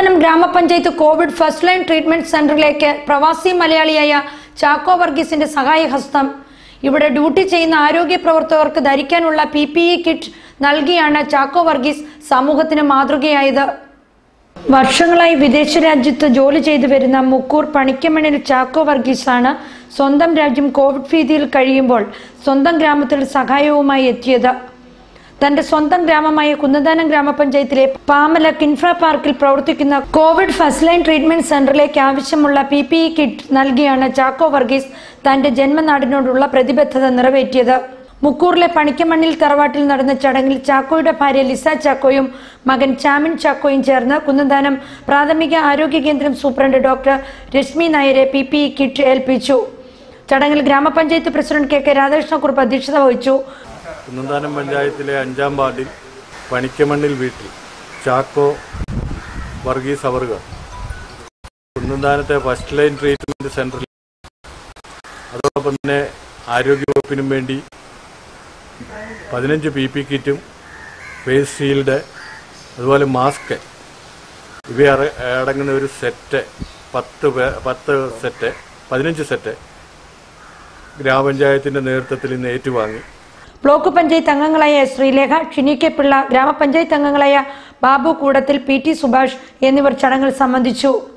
കുന്നന്താനം ഗ്രാമപഞ്ചായത്ത് Covid first line treatment സെന്ററിലേക്ക് പ്രവാസി മലയാളിയായ ചാക്കോ വർഗീസിന്റെ സഹായഹസ്തം ഇവിടെ ഡ്യൂട്ടി ചെയ്യുന്ന ആരോഗ്യ പ്രവർത്തകർക്ക് ധരിക്കാനുള്ള പി പി ഇ കിറ്റ് നൽകിയാണ് ചാക്കോ വർഗീസ് സമൂഹത്തിന് മാതൃകയായത് വർഷങ്ങളായി വിദേശ രാജ്യത്ത് ജോലി ചെയ്തു വരുന്ന മുക്കൂർ പണിക്കമണിൽ ചാക്കോ വർഗീസാണ് സ്വന്തം രാജ്യം കോവിഡ് ഭീതിയിൽ കഴിയുമ്പോൾ സ്വന്തം ഗ്രാമത്തിൽ സഹായവുമായി എത്തിയത് തന്റെ സ്വന്തം ഗ്രാമമായ കുന്നദാനം ഗ്രാമപഞ്ചായത്തിലെ പാമല കിൻഫ്ര പാർക്കിൽ പ്രവർത്തിക്കുന്ന കോവിഡ് ഫസ്റ്റ് ലൈൻ ട്രീറ്റ്മെന്റ് സെന്ററിലേക്ക് ആവശ്യമുള്ള പി പി ഇ കിറ്റ് നൽകിയാണ് ചാക്കോ വർഗീസ് തന്റെ ജന്മനാടിനോടുള്ള പ്രതിബദ്ധത നിറവേറ്റിയത് മുക്കൂറിലെ പണിക്കമണ്ണിൽ തറവാട്ടിൽ നടന്ന ചടങ്ങിൽ ചാക്കോയുടെ ഭാര്യ ലിസ ചാക്കോയും മകൻ ചാമിൻ ചാക്കോയും ചേർന്ന് കുന്നദാനം പ്രാഥമിക ആരോഗ്യ കേന്ദ്രം സൂപ്രണ്ട് ഡോക്ടർ രശ്മി നായരെ പി പി ഇ കിറ്റ് ഏൽപ്പിച്ചു ചടങ്ങിൽ ഗ്രാമപഞ്ചായത്ത് പ്രസിഡന്റ് കെ കെ രാധാകൃഷ്ണക്കുറുപ്പ് അധ്യക്ഷത വഹിച്ചു കുന്നന്താനം പഞ്ചായത്തിലെ അഞ്ചാം വാർഡിൽ പണിക്കമണ്ണിൽ വീട്ടിൽ ചാക്കോ വർഗീസ് അവറുകൾ കുന്നന്താനത്തെ ഫസ്റ്റ് ലൈൻ ട്രീറ്റ്മെന്റ് സെന്ററിൽ അതോടൊപ്പം തന്നെ ആരോഗ്യവകുപ്പിനും വേണ്ടി പതിനഞ്ച് പി പി കിറ്റും ഫേസ് ഷീൽഡ് അതുപോലെ മാസ്ക് ഇവ അട- അടങ്ങുന്ന ഒരു സെറ്റ് പത്ത് പേ- പത്ത് സെറ്റ് പതിനഞ്ച് സെറ്റ് ഗ്രാമപഞ്ചായത്തിന്റെ നേതൃത്വത്തിൽ ഇന്ന് ഏറ്റുവാങ്ങി ബ്ലോക്ക് പഞ്ചായത്ത് അംഗങ്ങളായ ശ്രീലേഖ ഷിനി കെ പിള്ള ഗ്രാമപഞ്ചായത്ത് അംഗങ്ങളായ ബാബു കൂടത്തിൽ പി ടി സുഭാഷ് എന്നിവർ ചടങ്ങിൽ സംബന്ധിച്ചു